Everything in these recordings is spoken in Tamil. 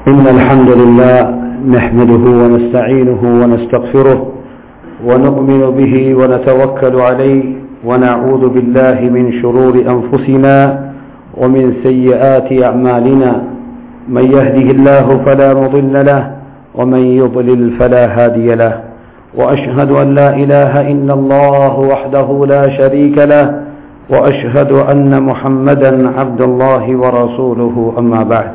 إن الحمد لله نحمده ونستعينه ونستغفره ونؤمن به ونتوكل عليه ونعوذ بالله من شرور أنفسنا ومن سيئات أعمالنا من يهده الله فلا مضل له ومن يضلل فلا هادي له وأشهد أن لا إله إلا الله وحده لا شريك له وأشهد أن محمدا عبد الله ورسوله أما بعد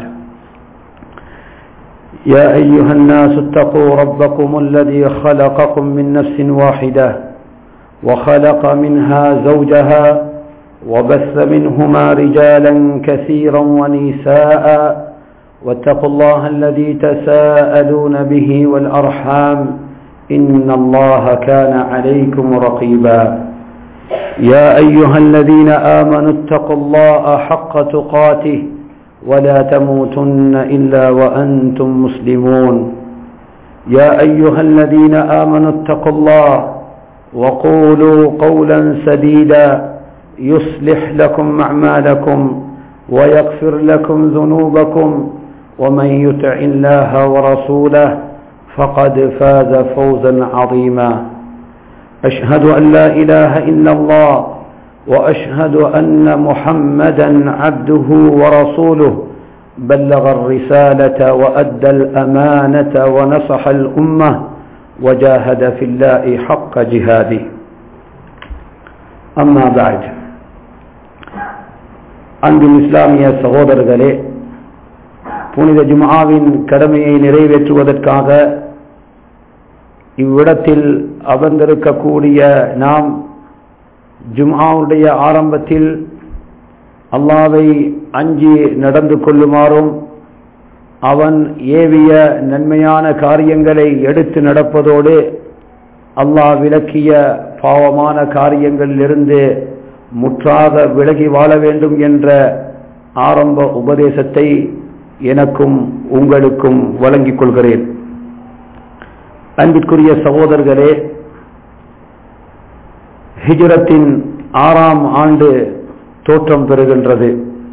يا أيها الناس اتقوا ربكم الذي خلقكم من نفس واحدة وخلق منها زوجها وبث منهما رجالا كثيرا ونساء واتقوا الله الذي تساءلون به والأرحام إن الله كان عليكم رقيبا يا أيها الذين آمنوا اتقوا الله حق تقاته ولا تموتن إلا وأنتم مسلمون يا أيها الذين آمنوا اتقوا الله وقولوا قولا سديدا يصلح لكم أعمالكم ويغفر لكم ذنوبكم ومن يطع الله ورسوله فقد فاز فوزا عظيما أشهد أن لا إله إلا الله وأشهد أن محمدا عبده ورسوله بلغ الرسالة وأدى الأمانة ونصح الأمة وجاهد في الله حق جهاده أما بعد அன்பின் இஸ்லாமிய சகோதரர்களே புனித ஜுமாவின் கடமையை நிறைவேற்றுவதற்காக இவ்விடத்தில் அமர்ந்திருக்கக்கூடிய நாம் ஜும்ஆவுடைய ஆரம்பத்தில் அல்லாவை அஞ்சி நடந்து கொள்ளுமாறும் அவன் ஏவிய நன்மையான காரியங்களை எடுத்து நடப்பதோடு அல்லாஹ் விளக்கிய பாவமான காரியங்களிலிருந்து முற்றாக விலகி வாழ வேண்டும் என்ற ஆரம்ப உபதேசத்தை எனக்கும் உங்களுக்கும் வழங்கிக் கொள்கிறேன் அன்பிற்குரிய சகோதரர்களே ஹிஜரத்தின் ஆறாம் ஆண்டு தோற்றம் பெறுகின்றது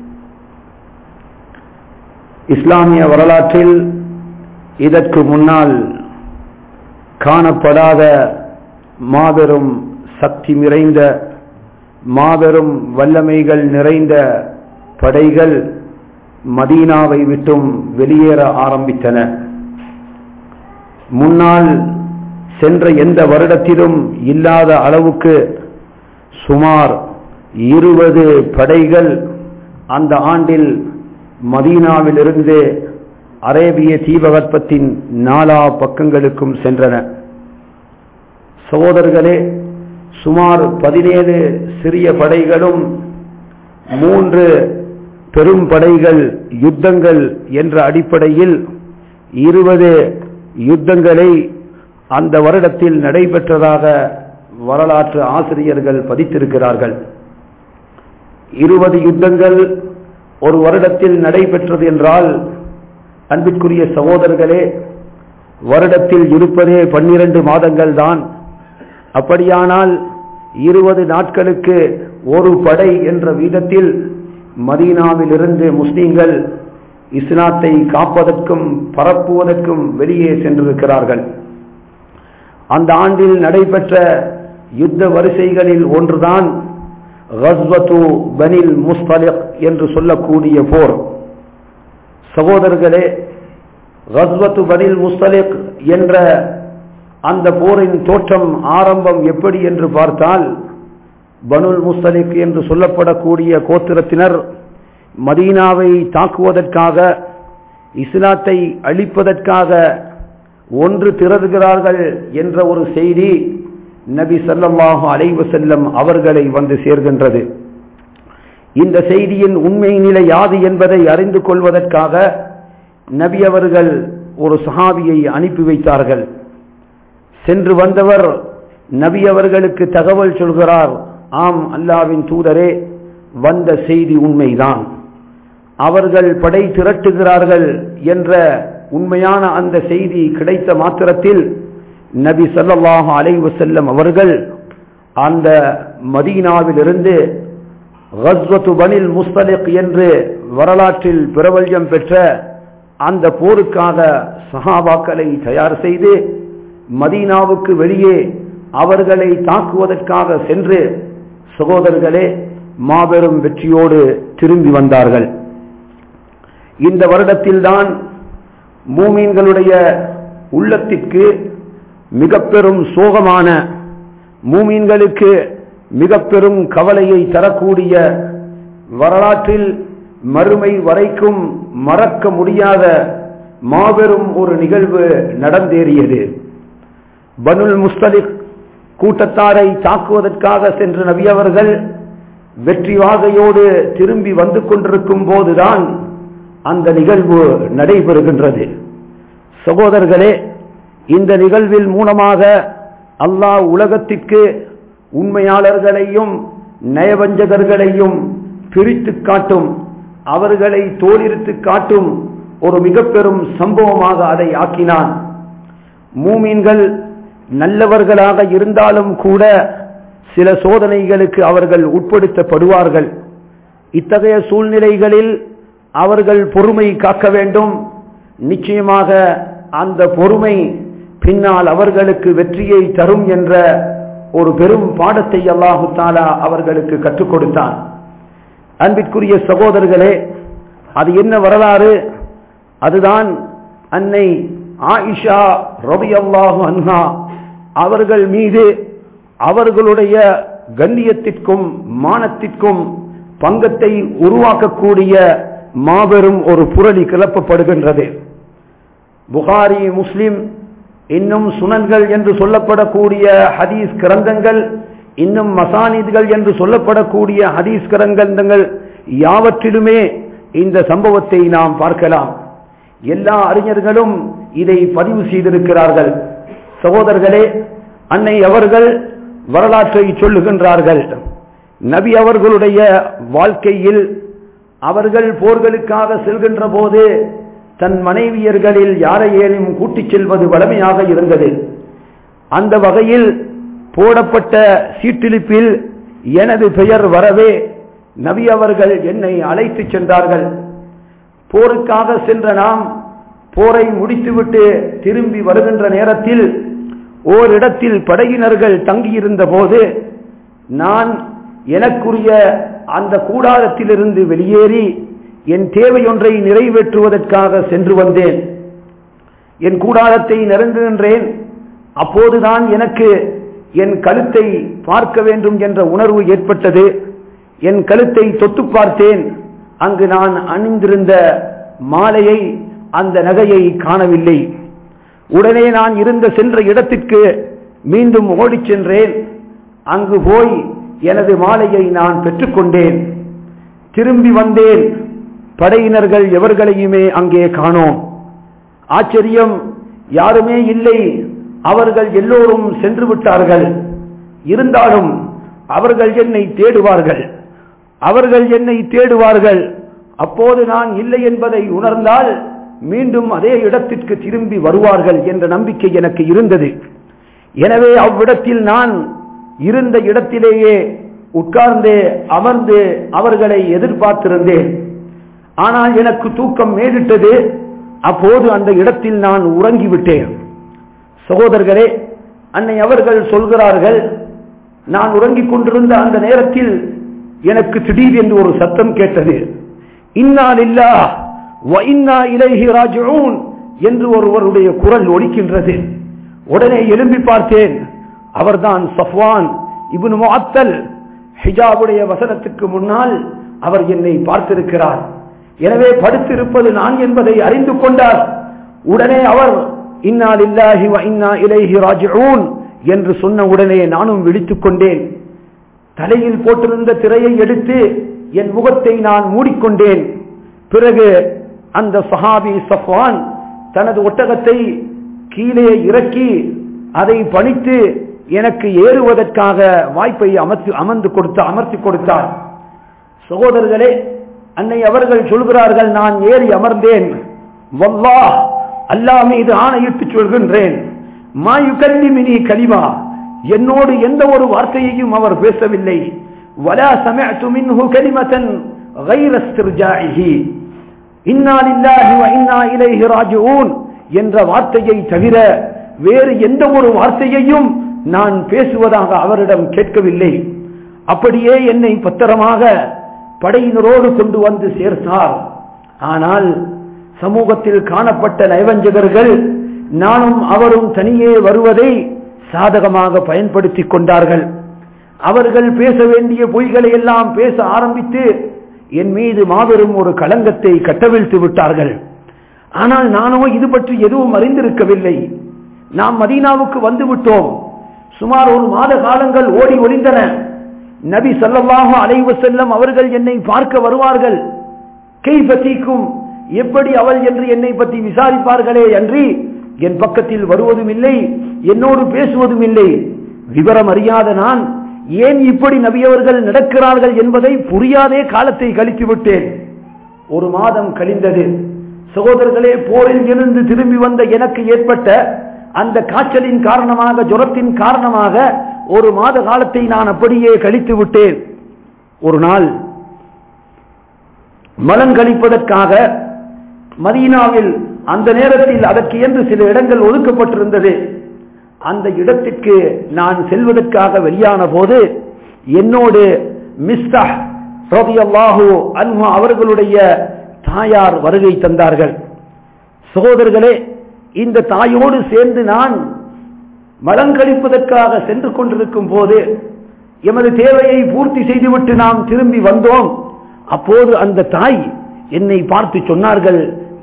இஸ்லாமிய வரலாற்றில் இதற்கு முன்னால் காணப்படாத மாபெரும் சக்தி நிறைந்த மாபெரும் வல்லமைகள் நிறைந்த படைகள் மதீனாவை விட்டும் வெளியேற ஆரம்பித்தன முன்னால் சென்ற எந்த வருடத்திலும் இல்லாத அளவுக்கு சுமார் இருபது படைகள் அந்த ஆண்டில் மதீனாவிலிருந்து அரேபிய தீபகற்பத்தின் நாலா பக்கங்களுக்கும் சென்றன சகோதரர்களே சுமார் பதினேழு சிறிய படைகளும் மூன்று பெரும் படைகள் யுத்தங்கள் என்ற அடிப்படையில் இருபது யுத்தங்களை அந்த வருடத்தில் நடைபெற்றதாக வரலாற்று ஆசிரியர்கள் பதித்திருக்கிறார்கள் இருபது யுத்தங்கள் ஒரு வருடத்தில் நடைபெற்றது என்றால் அன்பிற்குரிய சகோதரர்களே வருடத்தில் இருப்பதே பன்னிரண்டு மாதங்கள் தான் அப்படியானால் இருபது நாட்களுக்கு ஒரு படை என்ற வீதத்தில் மதீனாவிலிருந்து முஸ்லீம்கள் இஸ்லாத்தை காப்பதற்கும் பரப்புவதற்கும் வெளியே சென்றிருக்கிறார்கள் அந்த ஆண்டில் நடைபெற்ற யுத்த வரிசைகளில் ஒன்றுதான் ரஸ்வத்து பனில் முஸ்தலிக் என்று சொல்லக்கூடிய போர் சகோதரர்களே ரஸ்வத்து பனில் முஸ்தலிக் என்ற அந்த போரின் தோற்றம் ஆரம்பம் எப்படி என்று பார்த்தால் பனுல் முஸ்தலிக் என்று சொல்லப்படக்கூடிய கோத்திரத்தினர் மதீனாவை தாக்குவதற்காக இஸ்லாத்தை அழிப்பதற்காக ஒன்று திரறுகிறார்கள் என்ற ஒரு செய்தி நபி சல்லாஹு அலைவு செல்லம் அவர்களை வந்து சேர்கின்றது இந்த செய்தியின் உண்மை நிலை யாது என்பதை அறிந்து கொள்வதற்காக நபி அவர்கள் ஒரு சஹாபியை அனுப்பி வைத்தார்கள் சென்று வந்தவர் நபி அவர்களுக்கு தகவல் சொல்கிறார் ஆம் அல்லாவின் தூதரே வந்த செய்தி உண்மைதான் அவர்கள் படை திரட்டுகிறார்கள் என்ற உண்மையான அந்த செய்தி கிடைத்த மாத்திரத்தில் நபி சல்லாஹு அலைவு செல்லம் அவர்கள் அந்த மதீனாவிலிருந்து கஸ்வத்து பனில் முஸ்தலிக் என்று வரலாற்றில் பிரபல்யம் பெற்ற அந்த போருக்காக சஹாபாக்களை தயார் செய்து மதீனாவுக்கு வெளியே அவர்களை தாக்குவதற்காக சென்று சகோதரர்களே மாபெரும் வெற்றியோடு திரும்பி வந்தார்கள் இந்த வருடத்தில்தான் மூமீன்களுடைய உள்ளத்திற்கு மிக பெரும் சோகமான மூமீன்களுக்கு மிக பெரும் கவலையை தரக்கூடிய வரலாற்றில் மறுமை வரைக்கும் மறக்க முடியாத மாபெரும் ஒரு நிகழ்வு நடந்தேறியது பனுல் முஸ்தலிக் கூட்டத்தாரை தாக்குவதற்காக சென்ற நபி அவர்கள் வெற்றி வாகையோடு திரும்பி வந்து கொண்டிருக்கும் போதுதான் அந்த நிகழ்வு நடைபெறுகின்றது சகோதரர்களே இந்த நிகழ்வில் மூலமாக அல்லாஹ் உலகத்திற்கு உண்மையாளர்களையும் நயவஞ்சகர்களையும் பிரித்து காட்டும் அவர்களை தோலிருத்து காட்டும் ஒரு மிக பெரும் சம்பவமாக அதை ஆக்கினான் மூமீன்கள் நல்லவர்களாக இருந்தாலும் கூட சில சோதனைகளுக்கு அவர்கள் உட்படுத்தப்படுவார்கள் இத்தகைய சூழ்நிலைகளில் அவர்கள் பொறுமை காக்க வேண்டும் நிச்சயமாக அந்த பொறுமை பின்னால் அவர்களுக்கு வெற்றியை தரும் என்ற ஒரு பெரும் பாடத்தை அல்லாஹு தாலா அவர்களுக்கு கற்றுக் கொடுத்தான் அன்பிற்குரிய சகோதரர்களே அது என்ன வரலாறு அதுதான் அன்னை ஆயிஷா ரபி அல்லாஹு அன்ஹா அவர்கள் மீது அவர்களுடைய கண்ணியத்திற்கும் மானத்திற்கும் பங்கத்தை உருவாக்கக்கூடிய மாபெரும் ஒரு புரளி கிளப்பப்படுகின்றது புகாரி முஸ்லிம் இன்னும் சுனன்கள் என்று சொல்லப்படக்கூடிய ஹதீஸ் கிரந்தங்கள் இன்னும் மசானித்கள் என்று சொல்லப்படக்கூடிய ஹதீஸ் கிரந்தங்கள் யாவற்றிலுமே இந்த சம்பவத்தை நாம் பார்க்கலாம் எல்லா அறிஞர்களும் இதை பதிவு செய்திருக்கிறார்கள் சகோதரர்களே அன்னை அவர்கள் வரலாற்றை சொல்லுகின்றார்கள் நபி அவர்களுடைய வாழ்க்கையில் அவர்கள் போர்களுக்காக செல்கின்ற போது தன் மனைவியர்களில் யாரையேனும் கூட்டிச் செல்வது வளமையாக இருந்தது அந்த வகையில் போடப்பட்ட சீட்டிலிப்பில் எனது பெயர் வரவே நபி அவர்கள் என்னை அழைத்துச் சென்றார்கள் போருக்காக சென்ற நாம் போரை முடித்துவிட்டு திரும்பி வருகின்ற நேரத்தில் ஓரிடத்தில் படையினர்கள் தங்கியிருந்த போது நான் எனக்குரிய அந்த கூடாரத்திலிருந்து வெளியேறி என் தேவையொன்றை நிறைவேற்றுவதற்காக சென்று வந்தேன் என் கூடாரத்தை நெருங்குகின்றேன் அப்போதுதான் எனக்கு என் கழுத்தை பார்க்க வேண்டும் என்ற உணர்வு ஏற்பட்டது என் கழுத்தை தொட்டு பார்த்தேன் அங்கு நான் அணிந்திருந்த மாலையை அந்த நகையை காணவில்லை உடனே நான் இருந்த சென்ற இடத்திற்கு மீண்டும் ஓடிச் சென்றேன் அங்கு போய் எனது மாலையை நான் பெற்றுக்கொண்டேன் திரும்பி வந்தேன் படையினர்கள் எவர்களையுமே அங்கே காணோம் ஆச்சரியம் யாருமே இல்லை அவர்கள் எல்லோரும் சென்று விட்டார்கள் இருந்தாலும் அவர்கள் என்னை தேடுவார்கள் அவர்கள் என்னை தேடுவார்கள் அப்போது நான் இல்லை என்பதை உணர்ந்தால் மீண்டும் அதே இடத்திற்கு திரும்பி வருவார்கள் என்ற நம்பிக்கை எனக்கு இருந்தது எனவே அவ்விடத்தில் நான் இருந்த இடத்திலேயே உட்கார்ந்து அமர்ந்து அவர்களை எதிர்பார்த்திருந்தேன் ஆனால் எனக்கு தூக்கம் மேலிட்டது அப்போது அந்த இடத்தில் நான் உறங்கிவிட்டேன் சகோதரர்களே அன்னை அவர்கள் சொல்கிறார்கள் நான் உறங்கிக் கொண்டிருந்த அந்த நேரத்தில் எனக்கு திடீர் என்று ஒரு சத்தம் கேட்டது இன்னால் இல்லா இன்னா இலைஹி ராஜூன் என்று ஒருவருடைய குரல் ஒலிக்கின்றது உடனே எழும்பி பார்த்தேன் அவர்தான் சஃப்வான் இப்னு முஅத்தல் ஹிஜாபுடைய வசனத்துக்கு முன்னால் அவர் என்னை பார்த்திருக்கிறார் எனவே படுத்திருப்பது நான் என்பதை அறிந்து கொண்டார் உடனே அவர் இன்னால் இல்லாஹி வ இன்னா இலைஹி ராஜிஊன் என்று சொன்ன உடனே நானும் விழித்துக் கொண்டேன் தலையில் போட்டிருந்த திரையை எடுத்து என் முகத்தை நான் மூடிக்கொண்டேன் பிறகு அந்த சஹாபி சஃப்வான் தனது ஒட்டகத்தை கீழே இறக்கி அதை பணித்து எனக்கு ஏறுவதற்காக வாய்ப்பை அமர்த்தி அமர்ந்து கொடுத்த அமர்த்தி கொடுத்தார் சகோதரர்களே அன்னை அவர்கள் சொல்கிறார்கள் நான் ஏறி அமர்ந்தேன் வல்லா அல்லாஹ் மீது ஆணையிட்டு சொல்கின்றேன் மாயுகல்லிமினி கலிமா என்னோடு எந்த ஒரு வார்த்தையையும் அவர் பேசவில்லை வலா சமஅத்து மின்ஹு கலிமத்தன் غير استرجاعه இன்னாலில்லாஹி வ இன்னா இலைஹி ராஜிஊன் என்ற வார்த்தையை தவிர வேறு எந்த ஒரு வார்த்தையையும் நான் பேசுவதாக அவரிடம் கேட்கவில்லை அப்படியே என்னை பத்திரமாக படையினரோடு கொண்டு வந்து சேர்த்தார் ஆனால் சமூகத்தில் காணப்பட்ட நயவஞ்சகர்கள் நானும் அவரும் தனியே வருவதை சாதகமாக பயன்படுத்திக் கொண்டார்கள் அவர்கள் பேச வேண்டிய பொய்களை எல்லாம் பேச ஆரம்பித்து என் மீது மாபெரும் ஒரு களங்கத்தை கட்டவிழ்த்து விட்டார்கள் ஆனால் நானோ இது பற்றி எதுவும் அறிந்திருக்கவில்லை நாம் மதீனாவுக்கு வந்து விட்டோம் சுமார் ஒரு மாத காலங்கள் ஓடி ஒளிந்தன நபி சல்லல்லாஹு அலைவ செல்லம் அவர்கள் என்னை பார்க்க வருவார்கள் கை பத்திக்கும் எப்படி அவள் என்று என்னை பற்றி விசாரிப்பார்களே அன்றி என் பக்கத்தில் வருவதும் இல்லை என்னோடு பேசுவதும் இல்லை விவரம் அறியாத நான் ஏன் இப்படி நபியவர்கள் நடக்கிறார்கள் என்பதை புரியாதே காலத்தை கழித்து விட்டேன் ஒரு மாதம் கழிந்தது சகோதரர்களே போரில் இருந்து திரும்பி வந்த எனக்கு ஏற்பட்ட அந்த காய்ச்சலின் காரணமாக ஜுரத்தின் காரணமாக ஒரு மாத காலத்தை நான் அப்படியே கழித்து விட்டேன் ஒரு நாள் மலம் கழிப்பதற்காக மதீனாவில் அந்த நேரத்தில் அதற்கு என்று சில இடங்கள் ஒதுக்கப்பட்டிருந்தது அந்த இடத்திற்கு நான் செல்வதற்காக வெளியான போது என்னோடு மிஸ்தஹ் ரதியல்லாஹு அன்ஹு அவர்களுடைய தாயார் வருகை தந்தார்கள் சகோதரர்களே இந்த தாயோடு சேர்ந்து நான் மலங்கழிப்பதற்காக சென்று கொண்டிருக்கும் போது எமது தேவையை பூர்த்தி செய்துவிட்டு நாம் திரும்பி வந்தோம் அப்போது அந்த தாய் என்னை பார்த்து சொன்னார்கள்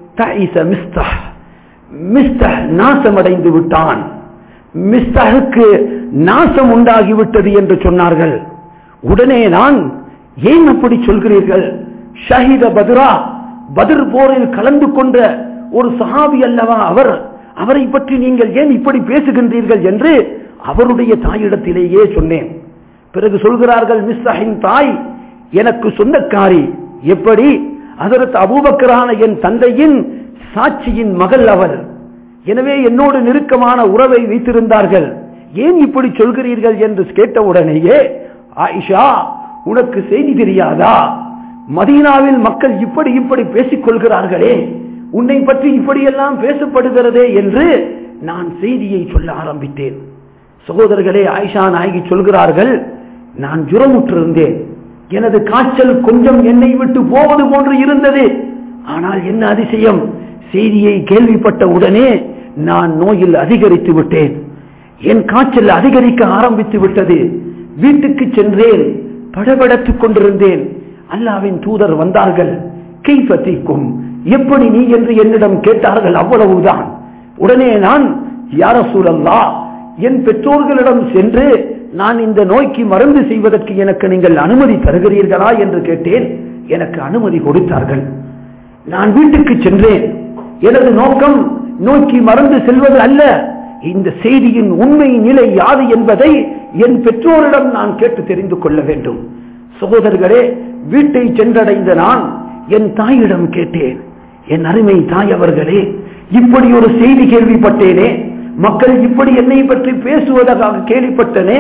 மிஸ்தஹ் நாசமடைந்து விட்டான் மிஸ்தகுக்கு நாசம் உண்டாகிவிட்டது என்று சொன்னார்கள் உடனே நான் ஏன் அப்படி சொல்கிறீர்கள் ஷஹீத பத்ரா பதிர் போரில் கலந்து கொண்ட ஒரு சஹாபி அல்லவா அவர் அவரை பற்றி நீங்கள் ஏன் இப்படி பேசுகின்றீர்கள் என்று அவருடைய தாயிடத்திலேயே சொன்னேன் பிறகு சொல்கிறார்கள் மிஸ்ஸஹின் தாய் எனக்கு சொந்தக்காரி எப்படி அதற்கு அபூபக்கரான என் தந்தையின் சாட்சியின் மகள் அவள் எனவே என்னோடு நெருக்கமான உறவை வைத்திருந்தார்கள் ஏன் இப்படி சொல்கிறீர்கள் என்று கேட்டவுடனேயே ஆயிஷா உனக்கு செய்தி தெரியாதா மதீனாவில் மக்கள் இப்படி இப்படி பேசிக் கொள்கிறார்களே உன்னை பற்றி இப்படியெல்லாம் பேசப்படுகிறதே என்று நான் செய்தியை சொல்ல ஆரம்பித்தேன் சகோதரர்களே ஆயிஷா நாயகி சொல்கிறார்கள் நான் ஜுரமுற்றிருந்தேன் எனது காய்ச்சல் கொஞ்சம் என்னை விட்டு போவது போன்று இருந்தது ஆனால் என்ன அதிசயம் செய்தியை கேள்விப்பட்ட உடனே நான் நோயில் அதிகரித்து விட்டேன் என் காய்ச்சல் அதிகரிக்க ஆரம்பித்து விட்டது வீட்டுக்கு சென்றேன் படபடத்துக் கொண்டிருந்தேன் அல்லாவின் தூதர் வந்தார்கள் கைப்பற்றிக்கும் எப்படி நீ என்று என்னிடம் கேட்டார்கள் அவ்வளவுதான் உடனே நான் யார சூழல்லா என் பெற்றோர்களிடம் சென்று நான் இந்த நோய்க்கு மருந்து செய்வதற்கு எனக்கு நீங்கள் அனுமதி தருகிறீர்களா என்று கேட்டேன் எனக்கு அனுமதி கொடுத்தார்கள் நான் வீட்டுக்கு சென்றேன் எனது நோக்கம் நோக்கி மறந்து செல்வது அல்ல இந்த செய்தியின் உண்மை நிலை யாது என்பதை என் பெற்றோரிடம் நான் கேட்டு தெரிந்து கொள்ள வேண்டும் சகோதரர்களே வீட்டை சென்றடைந்த நான் என் தாயிடம் கேட்டேன் என் அருமை தாய் அவர்களே இப்படி ஒரு செய்தி கேள்விப்பட்டேனே மக்கள் இப்படி என்னை பற்றி பேசுவதாக கேள்விப்பட்டனே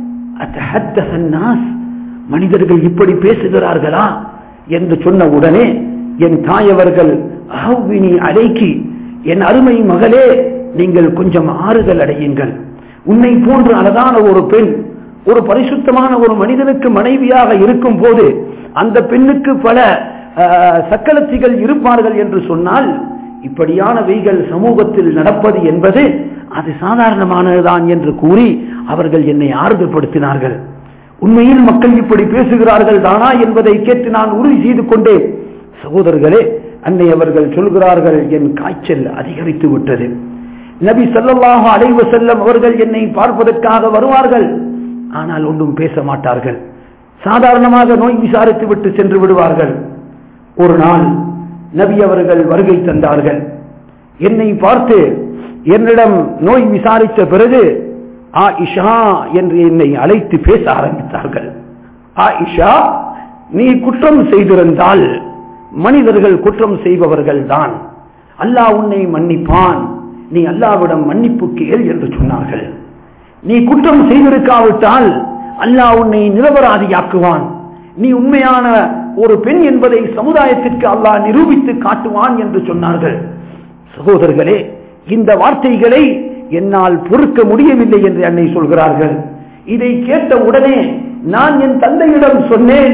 மனிதர்கள் இப்படி பேசுகிறார்களா என்று சொன்ன உடனே என் தாயவர்கள் அழைக்கி என் அருமை மகளே நீங்கள் கொஞ்சம் ஆறுதல் அடையுங்கள் உன்னை போன்று அழகான ஒரு பெண் ஒரு பரிசுத்தமான ஒரு மனிதனுக்கு மனைவியாக இருக்கும் போது அந்த பெண்ணுக்கு பல சக்கலத்திகள் இருப்பார்கள் என்று சொன்னால் இப்படியானவைகள் சமூகத்தில் நடப்பது என்பது அது சாதாரணமானதுதான் என்று கூறி அவர்கள் என்னை ஆறுதல்படுத்தினார்கள் உண்மையில் மக்கள் இப்படி பேசுகிறார்கள் தானா என்பதை கேட்டு நான் உறுதி செய்து கொண்டேன் சகோதரர்களே அன்னை அவர்கள் சொல்கிறார்கள் என் காய்ச்சல் அதிகரித்து விட்டது நபி சொல்லல்லாக அலைவ செல்லம் அவர்கள் என்னை பார்ப்பதற்காக வருவார்கள் ஆனால் ஒன்றும் பேச மாட்டார்கள் சாதாரணமாக நோய் விசாரித்து விட்டு சென்று விடுவார்கள் ஒரு நாள் நபி அவர்கள் வருகை தந்தார்கள் என்னை பார்த்து என்னிடம் நோய் விசாரித்த பிறகு ஆயிஷா என்று என்னை அழைத்து பேச ஆரம்பித்தார்கள் ஆயிஷா நீ குற்றம் செய்திருந்தால் மனிதர்கள் குற்றம் செய்பவர்கள் தான் அல்லாஹ் உன்னை மன்னிப்பான் நீ அல்லாவிடம் மன்னிப்பு கேள் என்று சொன்னார்கள் நீ குற்றம் செய்திருக்காவிட்டால் அல்லாஹ் உன்னை நிரபராதியாக்குவான் நீ உண்மையான ஒரு பெண் என்பதை சமுதாயத்திற்கு அல்லாஹ் நிரூபித்து காட்டுவான் என்று சொன்னார்கள் சகோதரர்களே இந்த வார்த்தைகளை என்னால் பொறுக்க முடியவில்லை என்று அன்னை சொல்கிறார்கள் இதை கேட்ட உடனே நான் என் தந்தையிடம் சொன்னேன்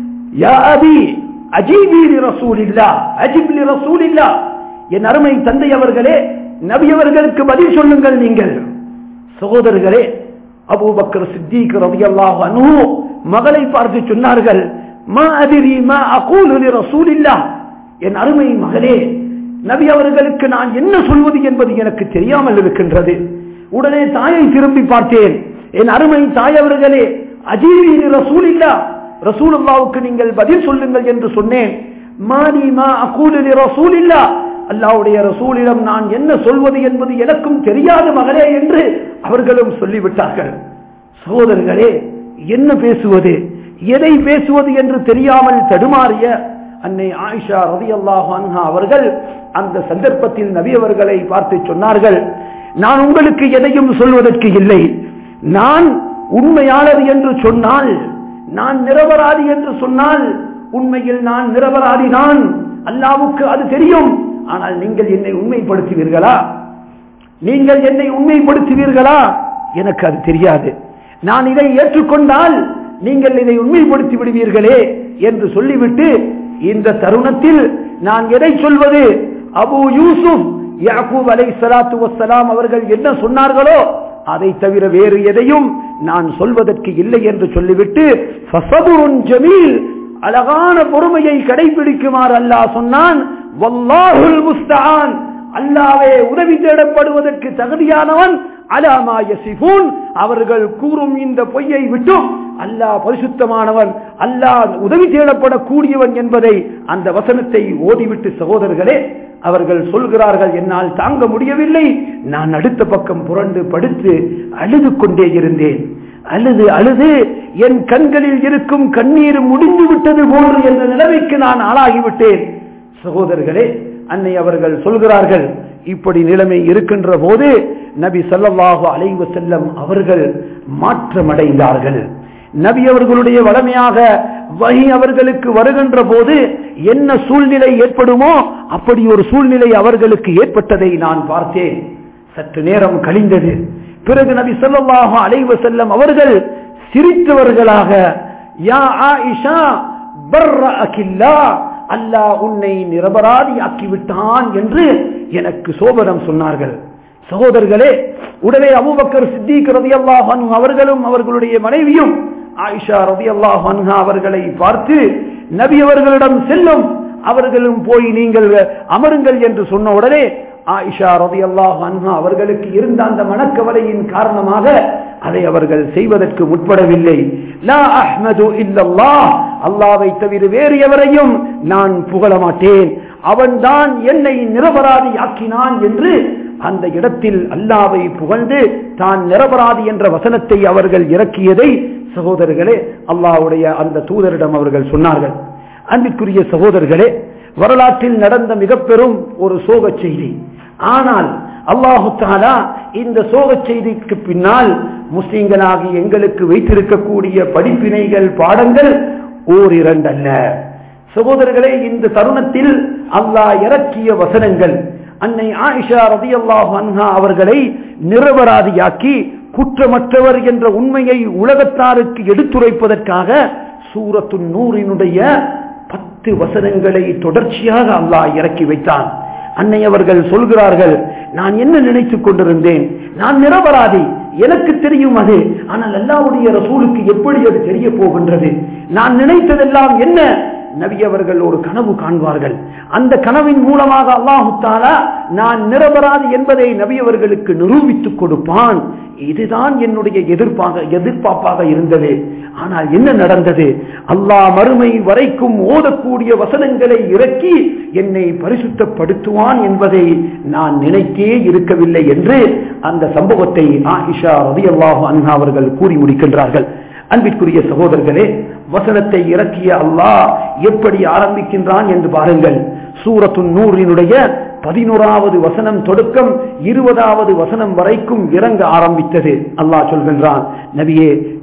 யா அபி அஜீபி ரசூலில்லா அஜிப்லி ரசூலில்லா என் அருமை தந்தை அவர்களே நபி அவர்களுக்கு பதில் சொல்லுங்கள் நீங்கள் சகோதரர்களே அபூபக்கர் சித்திக் ரலியல்லாஹு அன்ஹு மகளை பார்த்து சொன்னார்கள் மா அதிரி மா அகூலு லி ரசூலில்லா என் அருமை மகளே நபி அவர்களுக்கு நான் என்ன சொல்வது என்பது எனக்கு தெரியாமல் இருக்கின்றது உடனே தாயை திரும்பி பார்த்தேன் என் அருமை தாய் அவர்களே அஜீவி ரசூலில்லா ரசூலுல்லாவுக்கு நீங்கள் பதில் சொல்லுங்கள் என்று சொன்னேன் மானி மா அகூலு லி ரசூலில்லா அல்லாவுடைய ரசூலிடம் நான் என்ன சொல்வது என்பது எனக்கும் தெரியாத மகளே என்று அவர்களும் சொல்லிவிட்டார்கள் சகோதரர்களே என்ன பேசுவது எதை பேசுவது என்று தெரியாமல் தடுமாறிய அன்னை ஆயிஷா ரதி அல்லாஹ் அவர்கள் அந்த சந்தர்ப்பத்தில் நபி அவர்களை பார்த்து சொன்னார்கள் நான் உங்களுக்கு எதையும் சொல்வதற்கு இல்லை நான் உண்மையாளர் என்று சொன்னால் நான் நிரபராதி என்று சொன்னால் உண்மையில் நான் நிரபராதி தான் அல்லாவுக்கு அது தெரியும் ஆனால் நீங்கள் என்னை உண்மைப்படுத்துவீர்களா நீங்கள் என்னை உண்மைப்படுத்துவீர்களா எனக்கு அது தெரியாது நான் இதை ஏற்றுக்கொண்டால் நீங்கள் இதை உண்மைப்படுத்தி விடுவீர்களே என்று சொல்லிவிட்டு இந்த தருணத்தில் நான் எதை சொல்வது அபு யூசுப் யாக்கூப் அலை சலாத்து வசலாம் அவர்கள் என்ன சொன்னார்களோ அதை தவிர வேறு எதையும் நான் சொல்வதற்கு இல்லை என்று சொல்லிவிட்டு ஃபசபுருன் ஜமீல் அழகான பொறுமையை கடைபிடிக்குமாறு அல்லாஹ் சொன்னான் வல்லாஹுல் முஸ்தஆன் அல்லாவே உதவி தேடப்படுவதற்கு தகுதியானவன் அலாமா யசிபூன் அவர்கள் கூறும் இந்த பொய்யை விட்டும் அல்லாஹ் பரிசுத்தமானவன் அல்லாஹ் உதவி தேடப்படக்கூடியவன் என்பதை அந்த வசனத்தை ஓதிவிட்டு சகோதரர்களே அவர்கள் சொல்கிறார்கள் என்னால் தாங்க முடியவில்லை நான் அடுத்த பக்கம் புரண்டு படுத்து அழுது கொண்டே இருந்தேன் அழுது அழுது என் கண்களில் இருக்கும் கண்ணீர் முடிந்து விட்டது போன்று என்ற நிலைமைக்கு நான் ஆளாகிவிட்டேன் சகோதரர்களே அன்னை அவர்கள் சொல்கிறார்கள் இப்படி நிலைமை இருக்கின்ற போது நபி சல்லல்லாஹு அலைவ செல்லம் அவர்கள் மாற்றமடைந்தார்கள் நபி அவர்களுடைய வளமையாக வகி அவர்களுக்கு வருகின்ற போது என்ன சூழ்நிலை ஏற்படுமோ அப்படி ஒரு சூழ்நிலை அவர்களுக்கு ஏற்பட்டதை நான் பார்த்தேன் சற்று நேரம் கழிந்தது பிறகு நபி சொல்லல்லாஹு அலைவ செல்லம் அவர்கள் சிரித்தவர்களாக யா ஆயிஷா பர்ரஅகில்லா அல்லாஹ் உன்னை நிரபராதி ஆக்கிவிட்டான் என்று எனக்கு சோபனம் சொன்னார்கள் சகோதரர்களே உடனே அபூபக்கர் சித்திக் ரதி அல்லாஹ் அவர்களும் அவர்களுடைய மனைவியும் ஆயிஷா ரதி அல்லாஹ் அவர்களை பார்த்து நபி அவர்களிடம் செல்லும் அவர்களும் போய் நீங்கள் அமருங்கள் என்று சொன்ன உடனே ஆயிஷா ரதி அல்லாஹ் அவர்களுக்கு இருந்த அந்த மனக்கவலையின் காரணமாக அதை அவர்கள் செய்வதற்கு முற்படவில்லை லா அஹ்மது இல்லல்லாஹ் அல்லாவை தவிர வேறு எவரையும் நான் புகழ மாட்டேன் அவன்தான் என்னை நிரபராதி ஆக்கினான் என்று அந்த இடத்தில் அல்லாவை புகழ்ந்து தான் நிரபராதி என்ற வசனத்தை அவர்கள் இறக்கியதை சகோதரர்களே அல்லாவுடைய அந்த தூதரிடம் அவர்கள் சொன்னார்கள் அன்பிற்குரிய சகோதரர்களே வரலாற்றில் நடந்த மிக பெரும் ஒரு சோக செய்தி ஆனால் அல்லாஹு தாலா இந்த சோக செய்திக்கு பின்னால் முஸ்லிம்களாகி எங்களுக்கு வைத்திருக்கக்கூடிய படிப்பினைகள் பாடங்கள் ஓர் இரண்டல்ல சகோதரர்களே இந்த தருணத்தில் அல்லாஹ் இறக்கிய வசனங்கள் அன்னை ஆயிஷா ரதி அல்லாஹ் அவர்களை நிரபராதியாக்கி குற்றமற்றவர் என்ற உண்மையை உலகத்தாருக்கு எடுத்துரைப்பதற்காக சூரத்து நூறினுடைய பத்து வசனங்களை தொடர்ச்சியாக அல்லாஹ் இறக்கி வைத்தான் அன்னை அவர்கள் சொல்கிறார்கள் நான் என்ன நினைத்துக் கொண்டிருந்தேன் நான் நிரபராதி எனக்கு தெரியும் அது ஆனால் அல்லாவுடைய ரசூலுக்கு எப்படி அது தெரிய போகின்றது நான் நினைத்ததெல்லாம் என்ன நபி அவர்கள் ஒரு கனவு காண்பார்கள் அந்த கனவின் மூலமாக அல்லாஹு தாலா நான் நிரபராதி என்பதை நபி அவர்களுக்கு நிரூபித்துக் கொடுப்பான் இதுதான் என்னுடைய எதிர்ப்பாக எதிர்பார்ப்பாக இருந்தது ஆனால் என்ன நடந்தது அல்லாஹ் மறுமை வரைக்கும் ஓதக்கூடிய வசனங்களை இறக்கி என்னை பரிசுத்தப்படுத்துவான் என்பதை நான் நினைத்தே இருக்கவில்லை என்று அந்த சம்பவத்தை ஆயிஷா ரதி அல்லாஹு அன்ஹா அவர்கள் கூறி முடிக்கின்றார்கள் அன்பிற்குரிய சகோதரர்களே வசனத்தை இறக்கிய அல்லாஹ் எப்படி ஆரம்பிக்கின்றான் என்று பாருங்கள் சூரத்து நூறினுடைய பதினோராவது வசனம் தொடக்கம் இருபதாவது வசனம் வரைக்கும் இறங்க ஆரம்பித்தது அல்லாஹ் சொல்கின்றான் நபியே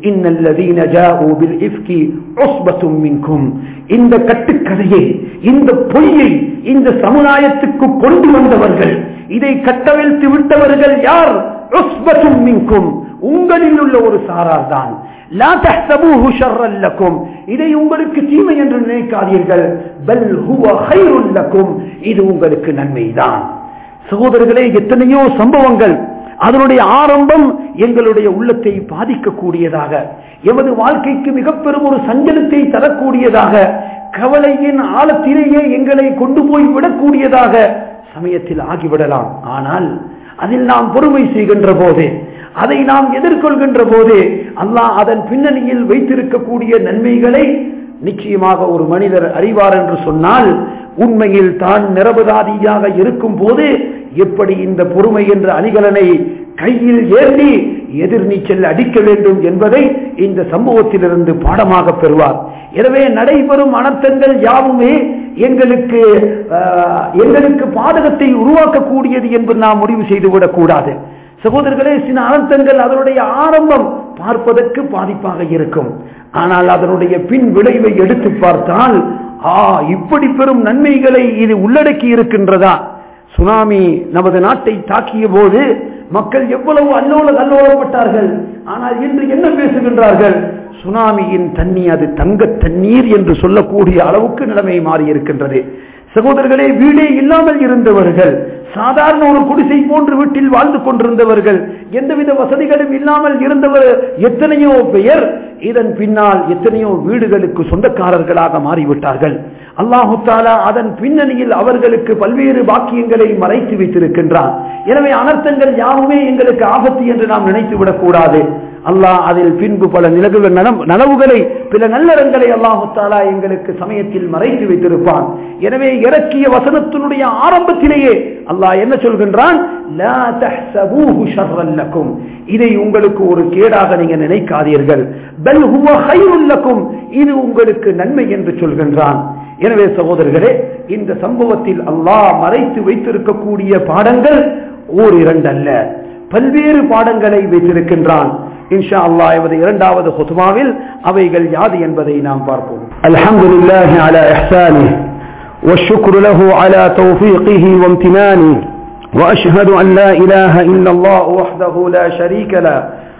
இன்னல்லதீன ஜாஊ பில் இஃப்கி உஸ்பத்தும் மின்கும் இந்த கட்டுக்கதையை இந்த பொய்யை இந்த சமுதாயத்துக்கு கொண்டு வந்தவர்கள் இதை கட்டவிழ்த்து விட்டவர்கள் யார் உஸ்பத்தும் மின்கும் உங்களில் உள்ள ஒரு சாரார் தான் லா தஹ்சபூஹு ஷர்ரன் லக்கும் இதை உங்களுக்கு தீமை என்று நினைக்காதீர்கள் பல் ஹுவ கைருல் லக்கும் இது உங்களுக்கு நன்மைதான் சகோதரர்களே எத்தனையோ சம்பவங்கள் அதனுடைய ஆரம்பம் எங்களுடைய உள்ளத்தை பாதிக்கக்கூடியதாக எமது வாழ்க்கைக்கு மிக பெரும் ஒரு சஞ்சலத்தை தரக்கூடியதாக கவலையின் ஆழத்திலேயே எங்களை கொண்டு போய் விடக்கூடியதாக சமயத்தில் ஆகிவிடலாம் ஆனால் அதில் நாம் பொறுமை செய்கின்ற போது அதை நாம் எதிர்கொள்கின்ற போது அல்லாஹ் அதன் பின்னணியில் வைத்திருக்கக்கூடிய நன்மைகளை நிச்சயமாக ஒரு மனிதர் அறிவார் என்று சொன்னால் உண்மையில் தான் நிரபராதியாக இருக்கும் போது எப்படி இந்த பொறுமை என்ற அணிகலனை கையில் ஏந்தி எதிர்நீச்சல் அடிக்க வேண்டும் என்பதை இந்த சம்பவத்திலிருந்து பாடமாக பெறுவார் எனவே நடைபெறும் அனர்த்தங்கள் யாவுமே எங்களுக்கு ஆஹ், எங்களுக்கு பாதகத்தை உருவாக்கக்கூடியது என்று நாம் முடிவு செய்துவிடக் கூடாது சகோதரர்களே சில அனர்த்தங்கள் அதனுடைய ஆரம்பம் பார்ப்பதற்கு பாதிப்பாக இருக்கும் ஆனால் அதனுடைய பின் விளைவை எடுத்து பார்த்தால் ஆ இப்படி பெரும் நன்மைகளை இது உள்ளடக்கி இருக்கின்றதா சுனாமி நமது நாட்டை தாக்கிய போது மக்கள் எவ்வளவு அல்லோல அல்லோலப்பட்டார்கள் ஆனால் இன்று என்ன பேசுகின்றார்கள் சுனாமியின் தண்ணி அது தங்க தண்ணீர் என்று சொல்லக்கூடிய அளவுக்கு நிலைமை மாறி இருக்கின்றது சகோதரர்களே வீடே இல்லாமல் இருந்தவர்கள் சாதாரண ஒரு குடிசை போன்று வீட்டில் வாழ்ந்து கொண்டிருந்தவர்கள் எந்தவித வசதிகளும் இல்லாமல் இருந்தவர் எத்தனையோ பெயர் இதன் பின்னால் எத்தனையோ வீடுகளுக்கு சொந்தக்காரர்களாக மாறிவிட்டார்கள் அல்லாஹு தாலா அதன் பின்னணியில் அவர்களுக்கு பல்வேறு பாக்கியங்களை மறைத்து வைத்திருக்கின்றான் எனவே அனர்த்தங்கள் யாவுமே எங்களுக்கு ஆபத்து என்று நாம் நினைத்து விடக்கூடாது அல்லாஹ் அதில் பின்பு பல நிலவுகள் நனவு- நனவுகளை பல நல்லறங்களை அல்லாஹு தாலா எங்களுக்கு சமயத்தில் மறைத்து வைத்திருப்பான் எனவே இறக்கிய வசனத்தினுடைய ஆரம்பத்திலேயே அல்லாஹ் என்ன சொல்கின்றான் "லா தஹ்சபூஹு ஷர்ரன் லக்கும்." இதை உங்களுக்கு ஒரு கேடாக நீங்க நினைக்காதீர்கள் பல் ஹுவ கைருல் லக்கும். இது உங்களுக்கு நன்மை என்று சொல்கின்றான் எனவே சகோதரர்களே இந்த சம்பவத்தில் அல்லாஹ் மறைத்து வைத்திருக்கக்கூடிய பாடங்கள் ஓர் இரண்டல்ல பல்வேறு பாடங்களை வைத்திருக்கின்றான் இன்ஷா அல்லாஹ் எமது இரண்டாவது ஹுத்மாவில் அவைகள் யாது என்பதை நாம் பார்ப்போம் அல்ஹம்துலில்லாஹி அலா இஹ்சானிஹ் والشكر له على توفيقه وامتنانه وأشهد أن لا إله إلا الله وحده لا شريك له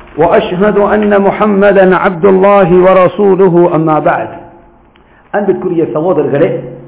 وأشهد أن محمدا عبد الله ورسوله أما بعد அன்பிற்குரிய சகோதரர்களே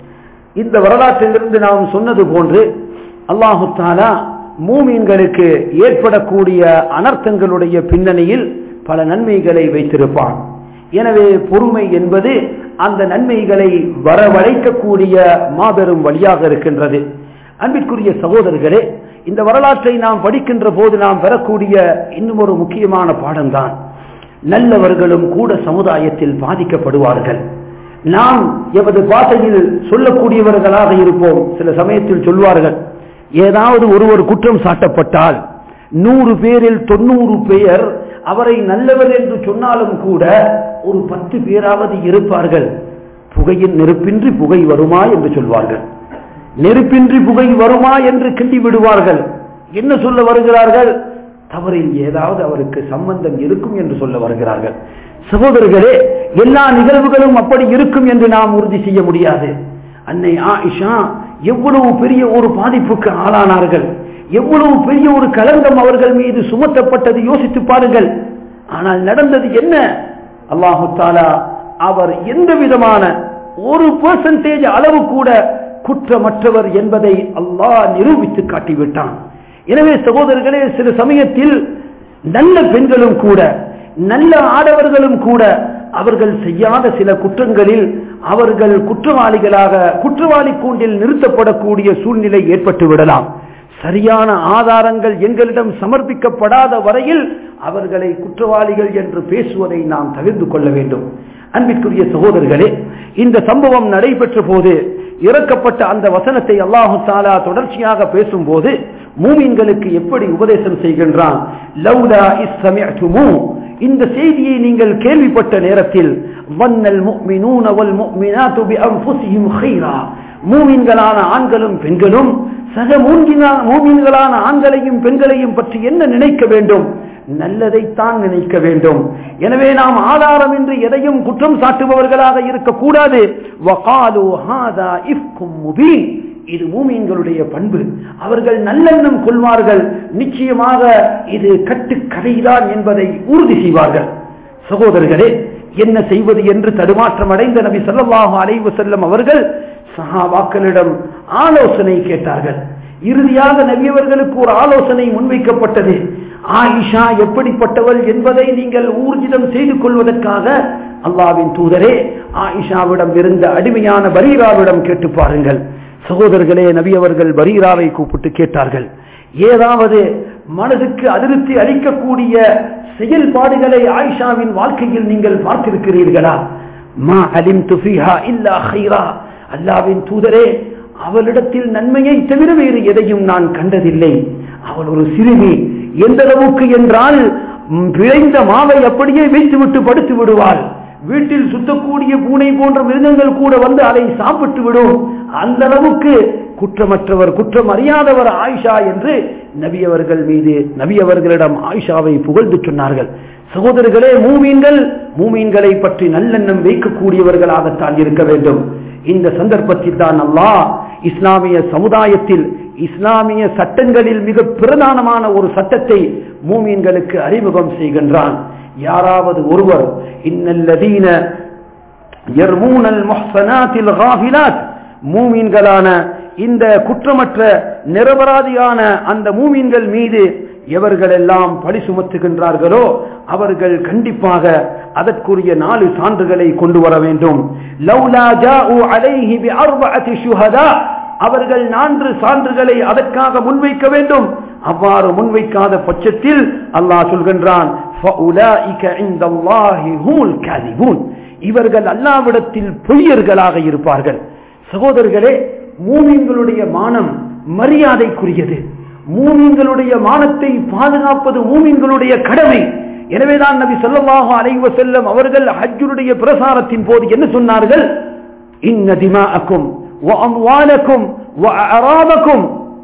இந்த வரலாற்றிலிருந்து நாம் சொன்னது போன்று அல்லாஹு தாலா மூமீன்களுக்கு ஏற்படக்கூடிய அனர்த்தங்களுடைய பின்னணியில் பல நன்மைகளை வைத்திருப்பான் எனவே பொறுமை என்பது அந்த நன்மைகளை வரவழைக்கக்கூடிய மாபெரும் வழியாக இருக்கின்றது அன்பிற்குரிய சகோதரர்களே இந்த வரலாற்றை நாம் படிக்கின்ற போது நாம் பெறக்கூடிய இன்னும் ஒரு முக்கியமான பாடம்தான் நல்லவர்களும் கூட சமுதாயத்தில் பாதிக்கப்படுவார்கள் நாம் எமது பாசையில் சொல்லக்கூடியவர்களாக இருப்போம் சில சமயத்தில் சொல்வார்கள் ஏதாவது ஒருவர் குற்றம் சாட்டப்பட்டால் நூறு பேரில் தொண்ணூறு பேர் அவரை நல்லவர் என்று சொன்னாலும் கூட ஒரு பத்து பேராவது இருப்பார்கள் புகையின் நெருப்பின்றி புகை வருமா என்று சொல்வார்கள் நெருப்பின்றி புகை வருமா என்று கிண்டி விடுவார்கள் என்ன சொல்ல வருகிறார்கள் தவறில் ஏதாவது அவருக்கு சம்பந்தம் இருக்கும் என்று சொல்ல வருகிறார்கள் சகோதரர்களே எல்லா நிகழ்வுகளும் அப்படி இருக்கும் என்று நாம் உறுதி செய்ய முடியாது அன்னை ஆயிஷா எவ்வளவு பெரிய ஒரு பாதிப்புக்கு ஆளானார்கள் எவ்வளவு பெரிய ஒரு களங்கம் அவர்கள் மீது சுமத்தப்பட்டது யோசித்து பாருங்கள் ஆனால் நடந்தது என்ன அல்லாஹு தாலா அவர் எந்த விதமான ஒரு பெர்சன்டேஜ் அளவு கூட குற்றமற்றவர் என்பதை அல்லாஹ் நிரூபித்து காட்டிவிட்டான் எனவே சகோதரர்களே சில சமயத்தில் நல்ல பெண்களும் கூட நல்ல ஆடவர்களும் கூட அவர்கள் செய்யாத சில குற்றங்களில் அவர்கள் குற்றவாளிகளாக குற்றவாளி கூண்டில் நிறுத்தப்படக்கூடிய சூழ்நிலை ஏற்பட்டு விடலாம் சரியான ஆதாரங்கள் எங்களிடம் சமர்ப்பிக்கப்படாத வரையில் அவர்களை குற்றவாளிகள் என்று பேசுவதை நாம் தவிர்த்து கொள்ள வேண்டும் அன்பிற்குரிய சகோதரர்களே இந்த சம்பவம் நடைபெற்ற போது இறக்கப்பட்ட அந்த வசனத்தை அல்லாஹு தாலா தொடர்ச்சியாக பேசும்போது மூமின்களுக்கு எப்படி உபதேசம் செய்கின்றான் லவ்லா இஸ்ஸமிஅ்துமு இந்த செய்தியை நீங்கள் கேள்விப்பட்ட நேரத்தில் வன்னல் முஃமினூன வல் முஃமினாத்து பிஅன்ஃபுஸிஹிம் கைரா மூமின்களான ஆண்களும் பெண்களும் சக மூன்கினா- மூமின்களான ஆண்களையும் பெண்களையும் பற்றி என்ன நினைக்க வேண்டும் நல்லதைத்தான் நினைக்க வேண்டும் எனவே நாம் ஆதாரம் என்று எதையும் குற்றம் சாட்டுபவர்களாக இருக்கக்கூடாது வகாலு ஹாதா இஃப்கும் முபீன் இது மூமீன்களுடைய பண்பு அவர்கள் நல்லெண்ணம் கொள்வார்கள் நிச்சயமாக இது கட்டுக்கதைதான் என்பதை உறுதி செய்வார்கள் சகோதரர்களே என்ன செய்வது என்று தடுமாற்றம் அடைந்த நபி ஸல்லல்லாஹு அலைஹி வஸல்லம் அவர்கள் சஹாபாக்களிடம் ஆலோசனை கேட்டார்கள் இறுதியாக நபியவர்களுக்கு ஒரு ஆலோசனை முன்வைக்கப்பட்டது ஆயிஷா எப்படிப்பட்டவள் என்பதை நீங்கள் ஊர்ஜிதம் செய்து கொள்வதற்காக அல்லாவின் தூதரே ஆயிஷாவிடம் இருந்த அடிமையான பரீராவிடம் கேட்டு பாருங்கள் சகோதரர்களே நபி அவர்கள் பரீராவை கூப்பிட்டு கேட்டார்கள் ஏதாவது மனதுக்கு அதிருப்தி அளிக்கக்கூடிய செயல்பாடுகளை ஆயிஷாவின் வாழ்க்கையில் நீங்கள் பார்த்திருக்கிறீர்களா மா அலிம் துஃபிஹா இல்லா ஹைரா அல்லாவின் தூதரே அவளிடத்தில் நன்மையை தவிர வேறு எதையும் நான் கண்டதில்லை அவள் ஒரு சிறுமி எந்த அளவுக்கு என்றால் ம், விளைந்த மாவை அப்படியே வைத்துவிட்டு படுத்து விடுவாள் வீட்டில் சுத்தக்கூடிய பூனை போன்ற மிருகங்கள் கூட வந்து அதை சாப்பிட்டு விடும் அந்த அளவுக்கு குற்றமற்றவர் குற்றம் அறியாதவர் ஆயிஷா என்று நபி அவர்கள் மீது நபி அவர்களிடம் ஆயிஷாவை புகழ்ந்து சொன்னார்கள் சகோதரர்களே மூமீன்கள் மூமீன்களை பற்றி நல்லெண்ணம் வைக்கக்கூடியவர்களாகத்தான் இருக்க வேண்டும் இந்த சந்தர்ப்பத்தில் தான் அல்லாஹ் இஸ்லாமிய சமுதாயத்தில் இஸ்லாமிய சட்டங்களில் மிக பிரதானமான ஒரு சட்டத்தை மூமீன்களுக்கு அறிமுகம் செய்கின்றான் யாராவது ஒருவர் இன்னல்லதீன யர்மூனல் முஹ்சனாத்தில் காஃபிலாத் மூமீன்களான இந்த குற்றமற்ற நிரபராதியான அந்த மூமீன்கள் மீது எவர்களெல்லாம் பழி சுமத்துகின்றார்களோ அவர்கள் கண்டிப்பாக அதற்குரிய நாலு சான்றுகளை கொண்டு வர வேண்டும் லவ்லா ஜாஉ அலைஹி பிஅர்பஅத்தி ஷுஹதா அவர்கள் நான்கு சான்றுகளை அதற்காக முன்வைக்க வேண்டும் அவ்வாறு முன்வைக்காத பட்சத்தில் அல்லாஹ் சொல்கின்றான் فَأُولَئِكَ عِندَ اللَّهِ هُمُ الْكَاذِبُونَ இவர்கள் அல்லாவிடத்தில் பொய்யர்களாக இருப்பார்கள் சகோதரர்களே மூமின்களுடைய மானம் மரியாதைக்குரியது மூமின்களுடைய மானத்தை பாதுகாப்பது மூமின்களுடைய கடமை எனவேதான் நபி ஸல்லல்லாஹு அலைஹி வஸல்லம் அவர்கள் ஹஜ்ஜுடைய பிரசாரத்தின் போது என்ன சொன்னார்கள் இன்ன திமாஅக்கும் وأموالكم وأعراضكم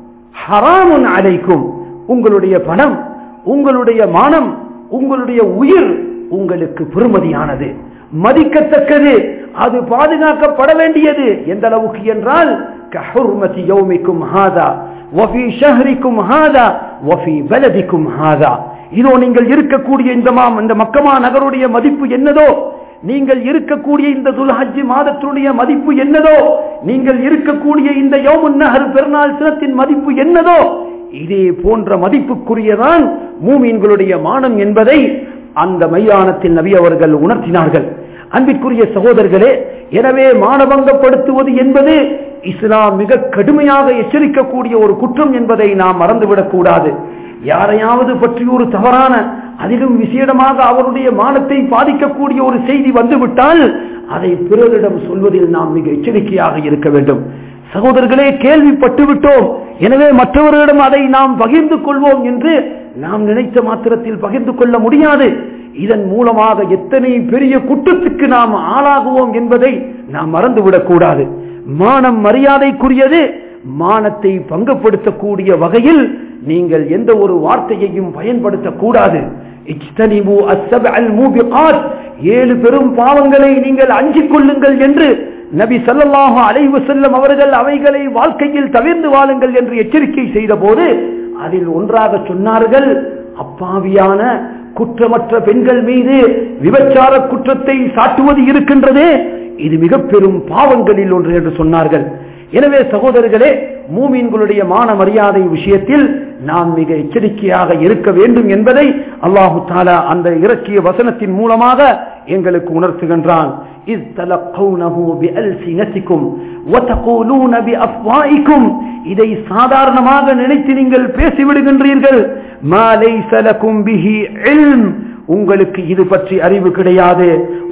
حرام عليكم உங்களுடைய பணம் உங்களுடைய மானம் உங்களுடைய உயிர் உங்களுக்கு பெருமதியானது மதிக்கத்தக்கது அது பாதுகாக்கப்பட வேண்டியது எந்த அளவுக்கு என்றால் கஹுர்மதி யௌமிக்கும் ஹாதா வஃபி ஷஹரிக்கும் ஹாதா வஃபி பலதிக்கும் ஹாதா இதோ நீங்கள் இருக்கக்கூடிய இந்த மா இந்த மக்கமா நகருடைய மதிப்பு என்னதோ நீங்கள் இருக்கக்கூடிய இந்த துல்ஹஜ் மாதத்தினுடைய மதிப்பு என்னதோ நீங்கள் இருக்கக்கூடிய இந்த யோமுன் நகர் பெருநாள் தினத்தின் மதிப்பு என்னதோ இதே போன்ற மதிப்புக்குரியதான் மூமீன்களுடைய மானம் என்பதை அந்த மையானத்தில் நபி அவர்கள் உணர்த்தினார்கள் அன்பிற்குரிய சகோதரர்களே எனவே மானபங்கப்படுத்துவது என்பது இஸ்லாம் மிக கடுமையாக எச்சரிக்கக்கூடிய ஒரு குற்றம் என்பதை நாம் மறந்துவிடக் கூடாது யாரையாவது பற்றி ஒரு தவறான அதிலும் விசேடமாக அவருடைய மானத்தை பாதிக்கக்கூடிய ஒரு செய்தி வந்துவிட்டால் அதை பிறரிடம் சொல்வதில் நாம் மிக எச்சரிக்கையாக இருக்க வேண்டும் சகோதரர்களே கேள்விப்பட்டு விட்டோம் எனவே மற்றவர்களிடம் அதை நாம் பகிர்ந்து கொள்வோம் என்று நாம் நினைத்த மாத்திரத்தில் பகிர்ந்து கொள்ள முடியாது இதன் மூலமாக எத்தனை பெரிய குற்றத்துக்கு நாம் ஆளாகுவோம் என்பதை நாம் மறந்துவிடக் கூடாது மானம் மரியாதைக்குரியது மானத்தை பங்கப்படுத்தக்கூடிய வகையில் நீங்கள் எந்த ஒரு வார்த்தையையும் பயன்படுத்தக்கூடாது இஜ்தனிபு அஸ்ஸபஅல் மூபிகாத் ஏழு பெரும் பாவங்களை நீங்கள் அஞ்சிக் கொள்ளுங்கள் என்று நபி ஸல்லல்லாஹு அலைஹி வஸல்லம் அவர்கள் அவைகளை வாழ்க்கையில் தவிர்ந்து வாழுங்கள் என்று எச்சரிக்கை செய்த போது அதில் ஒன்றாக சொன்னார்கள் அப்பாவியான குற்றமற்ற பெண்கள் மீது விபச்சார குற்றத்தை சாட்டுவது இருக்கின்றதே இது மிக பெரும் பாவங்களில் ஒன்று என்று சொன்னார்கள் எனவே சகோதரர்களே மூமீன்களுடைய மான மரியாதை விஷயத்தில் நாம் மிக எச்சரிக்கையாக இருக்க வேண்டும் என்பதை அல்லாஹு தாலா அந்த இறக்கிய வசனத்தின் மூலமாக எங்களுக்கு உணர்த்துகின்றான் إذ تلقونه بألسنتكم وتقولون بأفواهكم இதை சாதாரணமாக நினைத்து நீங்கள் பேசிவிடுகின்றீர்கள் ما ليس لكم به علم உங்களுக்கு இது பற்றி அறிவு கிடையாது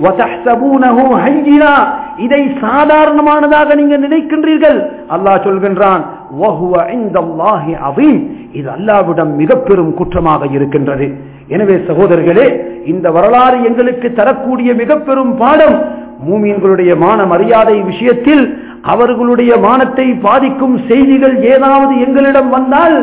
وتحسبونه هينا இதை சாதாரணமானதாக நீங்க நினைக்கின்றீர்கள் அல்லாஹ் சொல்கின்றான் وهو عند الله عظيم இது அல்லாவிடம் மிக பெரும் குற்றமாக இருக்கின்றது எனவே சகோதரர்களே இந்த வரலாறு எங்களுக்கு தரக்கூடிய மிக பெரும் பாடம் மூமீன்களுடைய மான மரியாதை விஷயத்தில் அவர்களுடைய மானத்தை பாதிக்கும் செய்திகள் ஏதாவது எங்களிடம் வந்தால்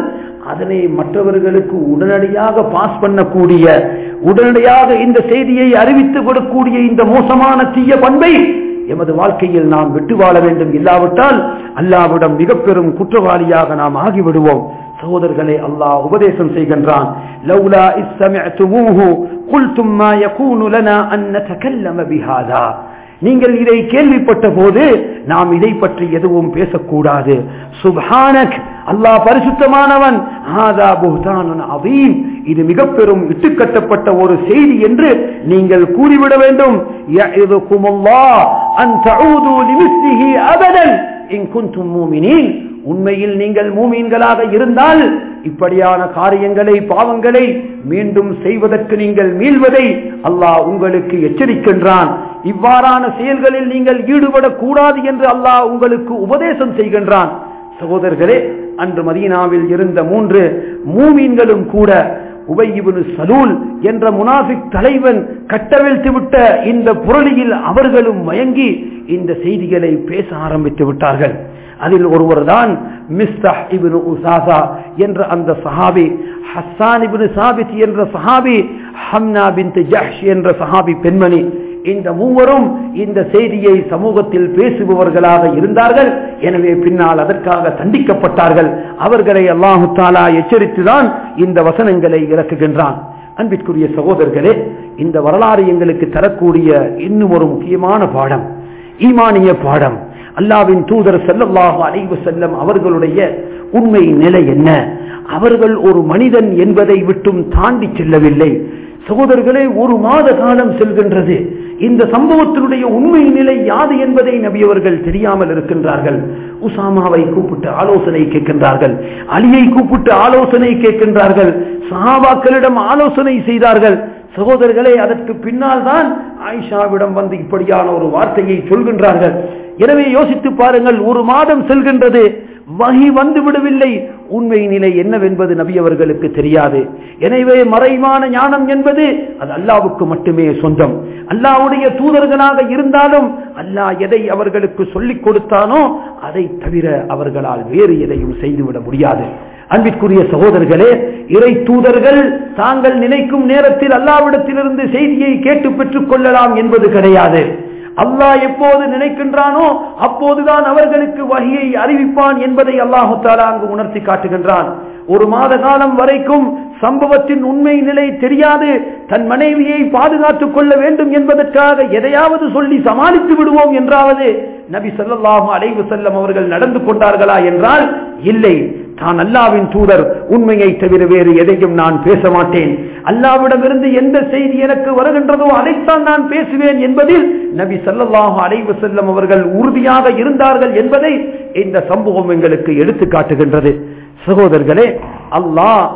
அதனை மற்றவர்களுக்கு உடனடியாக பாஸ் பண்ணக்கூடிய உடனடியாக இந்த செய்தியை அறிவித்து கொடுக்கக்கூடிய இந்த மோசமான தீய பண்பை எமது வாழ்க்கையில் நாம் விட்டு வாழ வேண்டும் இல்லாவிட்டால் அல்லாவிடம் மிக பெரும் குற்றவாளியாக நாம் ஆகிவிடுவோம் சகோதரர்களே அல்லாஹ் உபதேசம் செய்கின்றான் லௌலா இஸ்ஸமிஅதுமூஹு குல்தும் மா யகூனு லனா அன் நதகல்லம பிஹாதா நீங்கள் இதை கேள்விப்பட்ட போது நாம் இதை பற்றி எதுவும் பேசக்கூடாது சுப்ஹானக் அல்லாஹ் பரிசுத்தமானவன் ஆதா புஹ்தானுன் அதீம் இது மிக பெரும் இட்டுக்கட்டப்பட்ட ஒரு செய்தி என்று நீங்கள் கூறிவிட வேண்டும் யஇதுகுமுல்லாஹ் அன் தஊது லிமிஸ்லிஹி அபதன் இன் குன்தும் மூமினீன் உண்மையில் நீங்கள் மூமீன்களாக இருந்தால் இப்படியான காரியங்களை பாவங்களை மீண்டும் செய்வதற்கு நீங்கள் மீள்வதை அல்லாஹ் உங்களுக்கு எச்சரிக்கின்றான் இவ்வாறான செயல்களில் நீங்கள் ஈடுபடக்கூடாது என்று அல்லாஹ் உங்களுக்கு உபதேசம் செய்கின்றான் சகோதரர்களே அன்று மதீனாவில் இருந்த மூன்று மூமீன்களும் கூட உபயிபுனு சலூல் என்ற முனாஃபிக் தலைவன் கட்டவிழ்த்து விட்ட இந்த புரளியில் அவர்களும் மயங்கி இந்த செய்திகளை பேச ஆரம்பித்து விட்டார்கள் அதில் ஒருவர் தான் மிஸ்தஹ் இப்னு உசாசா என்ற அந்த சஹாபி ஹஸ்ஸான் இப்னு சாபித் என்ற சஹாபி ஹம்னா பின் ஜஹ்ஷ் என்ற சஹாபி பெண்மணி இந்த மூவரும் இந்த செய்தியை சமூகத்தில் பேசுபவர்களாக இருந்தார்கள் எனவே பின்னால் அதற்காக தண்டிக்கப்பட்டார்கள் அவர்களை அல்லாஹு தாலா எச்சரித்துதான் இந்த வசனங்களை இறக்குகின்றான் அன்பிற்குரிய சகோதரர்களே இந்த வரலாறு எங்களுக்கு தரக்கூடிய இன்னும் ஒரு முக்கியமான பாடம் ஈமானிய பாடம் அல்லாவின் தூதர் செல்லல்லாஹு அலைவு செல்லம் அவர்களுடைய உண்மை நிலை என்ன அவர்கள் ஒரு மனிதன் என்பதை விட்டும் தாண்டி செல்லவில்லை சகோதரர்களே ஒரு மாத காலம் செல்கின்றது இந்த சம்பவத்தினுடைய உண்மை நிலை யாது என்பதை நபியவர்கள் தெரியாமல் இருக்கின்றார்கள் உசாமாவை கூப்பிட்டு ஆலோசனை கேட்கின்றார்கள் அலியை கூப்பிட்டு ஆலோசனை கேட்கின்றார்கள் சஹாபாக்களிடம் ஆலோசனை செய்தார்கள் சகோதரர்களே அதற்கு பின்னால் தான் ஆயிஷாவிடம் வந்து இப்படியான ஒரு வார்த்தையை சொல்கின்றார்கள் எனவே யோசித்து பாருங்கள் ஒரு மாதம் செல்கின்றது வகி வந்து விடவில்லை உண்மை நிலை என்னவென்பது நபி அவர்களுக்கு தெரியாது எனவே மறைவான ஞானம் என்பது அது அல்லாவுக்கு மட்டுமே சொந்தம் அல்லாவுடைய தூதர்களாக இருந்தாலும் அல்லாஹ் எதை அவர்களுக்கு சொல்லிக் கொடுத்தானோ அதை தவிர அவர்களால் வேறு எதையும் செய்துவிட முடியாது அன்பிற்குரிய சகோதரர்களே இறை தூதர்கள் தாங்கள் நினைக்கும் நேரத்தில் அல்லாவிடத்திலிருந்து செய்தியை கேட்டு பெற்றுக் கொள்ளலாம் என்பது கிடையாது அல்லாஹ் எப்போது நினைக்கின்றானோ அப்போதுதான் அவர்களுக்கு வகையை அறிவிப்பான் என்பதை அல்லாஹு தாலா அங்கு உணர்த்தி காட்டுகின்றான் ஒரு மாத காலம் வரைக்கும் சம்பவத்தின் உண்மை நிலை தெரியாது தன் மனைவியை பாதுகாத்துக் கொள்ள வேண்டும் என்பதற்காக எதையாவது சொல்லி சமாளித்து விடுவோம் என்றாவது நபி ஸல்லல்லாஹு அலைஹி வஸல்லம் அவர்கள் நடந்து கொண்டார்களா என்றால் இல்லை தான் அல்லாவின் தூதர் உண்மையை தவிர வேறு எதையும் நான் பேச மாட்டேன் அல்லாவிடமிருந்து எந்த செய்தி எனக்கு வருகின்றதோ அதைத்தான் நான் பேசுவேன் என்பதில் நபி ஸல்லல்லாஹு அலைஹி வஸல்லம் அவர்கள் உறுதியாக இருந்தார்கள் என்பதை இந்த சம்பவம் எங்களுக்கு எடுத்து காட்டுகின்றது சகோதரர்களே அல்லாஹ்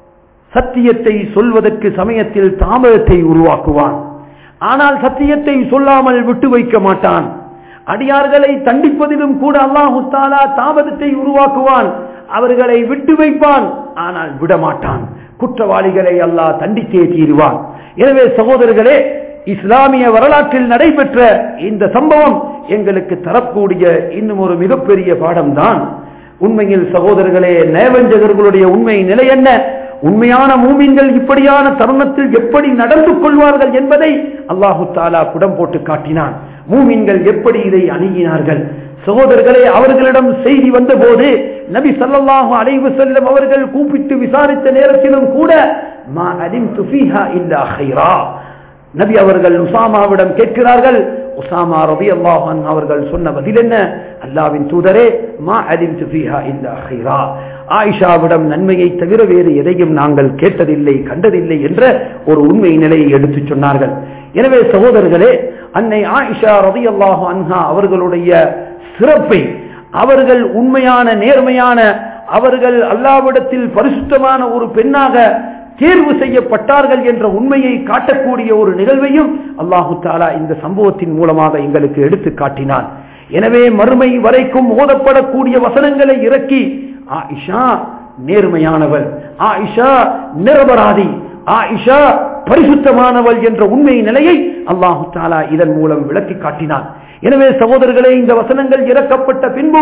சத்தியத்தை சொல்வதற்கு சமயத்தில் தாமதத்தை உருவாக்குவான் ஆனால் சத்தியத்தை சொல்லாமல் விட்டு வைக்க மாட்டான் அடியார்களை தண்டிப்பதிலும் கூட அல்லாஹு தாலா தாமதத்தை உருவாக்குவான் அவர்களை விட்டு வைப்பான் ஆனால் விடமாட்டான் குற்றவாளிகளை அல்லாஹ் தண்டித்தே தீருவான் எனவே சகோதரர்களே இஸ்லாமிய வரலாற்றில் நடைபெற்ற இந்த சம்பவம் எங்களுக்கு தரக்கூடிய இன்னும் ஒரு மிகப்பெரிய பாடம்தான் உண்மையில் சகோதரர்களே நேவஞ்சகர்களுடைய உண்மை நிலை என்ன உண்மையான மூமின்கள் இப்படியான தருணத்தில் எப்படி நடந்து கொள்வார்கள் என்பதை அல்லாஹு தாலா குடம் போட்டு காட்டினான் மூமின்கள் எப்படி இதை அணுகினார்கள் சகோதரர்களே அவர்களிடம் செய்தி வந்த போது நபி சல்லாஹு அலைவு செல்லும் அவர்கள் கூப்பிட்டு விசாரித்த நேரத்திலும் கூட மா அலிம் துஃபீஹா இல்லா ஹைரா நபி அவர்கள் உசாமாவிடம் கேட்கிறார்கள் உசாமா ரபி அல்லாஹன் அவர்கள் சொன்ன பதில் என்ன அல்லாவின் தூதரே மா அலிம் துஃபீஹா இல்லா ஹைரா ஆயிஷாவிடம் நன்மையை தவிர வேறு எதையும் நாங்கள் கேட்டதில்லை கண்டதில்லை என்ற ஒரு உண்மை நிலையை எடுத்துச் சொன்னார்கள் எனவே சகோதரர்களே அன்னை ஆயிஷா ரதி அல்லாஹு அன்ஹா அவர்களுடைய சிறப்பை அவர்கள் உண்மையான நேர்மையான அவர்கள் அல்லாவிடத்தில் பரிசுத்தமான ஒரு பெண்ணாக தேர்வு செய்யப்பட்டார்கள் என்ற உண்மையை காட்டக்கூடிய ஒரு நிகழ்வையும் அல்லாஹு தாலா இந்த சம்பவத்தின் மூலமாக எங்களுக்கு எடுத்து காட்டினான் எனவே மறுமை வரைக்கும் ஓதப்படக்கூடிய வசனங்களை இறக்கி ஆயிஷா நேர்மையானவள் ஆயிஷா நிரபராதி ஆயிஷா பரிசுத்தமானவள் என்ற உண்மை நிலையை அல்லாஹு தாலா இதன் மூலம் விளக்கி காட்டினான் எனவே சகோதரர்களே இந்த வசனங்கள் இறக்கப்பட்ட பின்பும்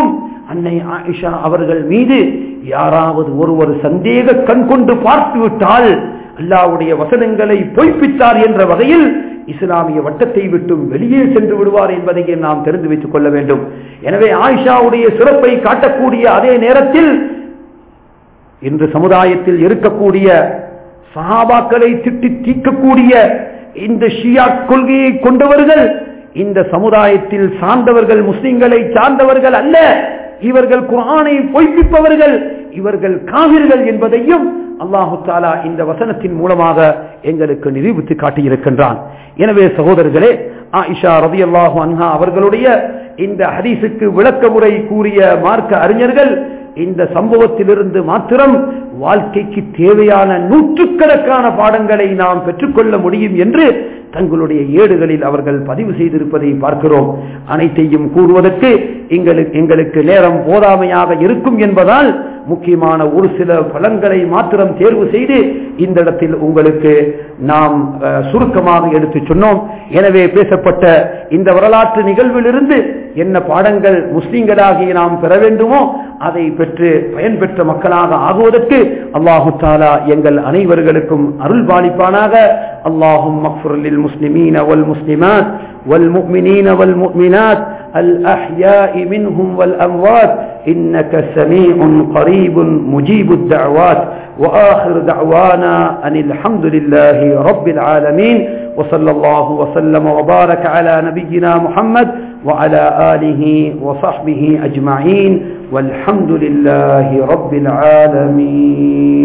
அன்னை ஆயிஷா அவர்கள் மீது யாராவது ஒருவர் சந்தேக கண் கொண்டு பார்த்து விட்டால் அல்லாவுடைய வசனங்களை பொய்ப்பித்தார் என்ற வகையில் இஸ்லாமிய வட்டத்தை விட்டும் வெளியே சென்று விடுவார் என்பதையே நாம் தெரிந்து வைத்துக் கொள்ள வேண்டும் எனவே ஆயிஷாவுடைய சிறப்பை காட்டக்கூடிய அதே நேரத்தில் இன்று சமுதாயத்தில் இருக்கக்கூடிய சஹாபாக்களை திட்டி தீர்க்கக்கூடிய இந்த ஷியா கொள்கையை கொண்டவர்கள் இந்த சமுதாயத்தில் சார்ந்தவர்கள் முஸ்லிம்களை சார்ந்தவர்கள் அல்ல இவர்கள் குரானை பொய்ப்பிப்பவர்கள் இவர்கள் காவிர்கள் என்பதையும் அல்லாஹு தாலா இந்த வசனத்தின் மூலமாக எங்களுக்கு நிரூபித்து காட்டியிருக்கின்றான் எனவே சகோதரர்களே ஆயிஷா ரதி அல்லாஹு அன்ஹா அவர்களுடைய இந்த ஹதீஸுக்கு விளக்க முறை கூறிய மார்க்க அறிஞர்கள் இந்த சம்பவத்திலிருந்து மாத்திரம் வாழ்க்கைக்கு தேவையான நூற்றுக்கணக்கான பாடங்களை நாம் பெற்றுக்கொள்ள முடியும் என்று தங்களுடைய ஏடுகளில் அவர்கள் பதிவு செய்திருப்பதை பார்க்கிறோம் அனைத்தையும் கூறுவதற்கு எங்களுக்கு எங்களுக்கு நேரம் போதாமையாக இருக்கும் என்பதால் முக்கியமான ஒரு சில பலன்களை மாத்திரம் தேர்வு செய்து இந்த இடத்தில் உங்களுக்கு நாம் அஹ், சுருக்கமாக எடுத்து சொன்னோம் எனவே பேசப்பட்ட இந்த வரலாற்று நிகழ்விலிருந்து என்ன பாடங்கள் முஸ்லிம்களாகிய நாம் பெற வேண்டுமோ அதை பெற்று பயன்பெற்ற மக்களாக ஆகுவதற்கு அல்லாஹு தாலா எங்கள் அனைவர்களுக்கும் அருள் பாலிப்பானாக அல்லாஹும் மக்ஃபுரலில் முஸ்லிமீன வல் முஸ்லிமாத் والمؤمنين والمؤمنات الأحياء منهم والأموات إنك سميع قريب مجيب الدعوات وآخر دعوانا أن الحمد لله رب العالمين وصلى الله وسلم وبارك على نبينا محمد وعلى آله وصحبه أجمعين والحمد لله رب العالمين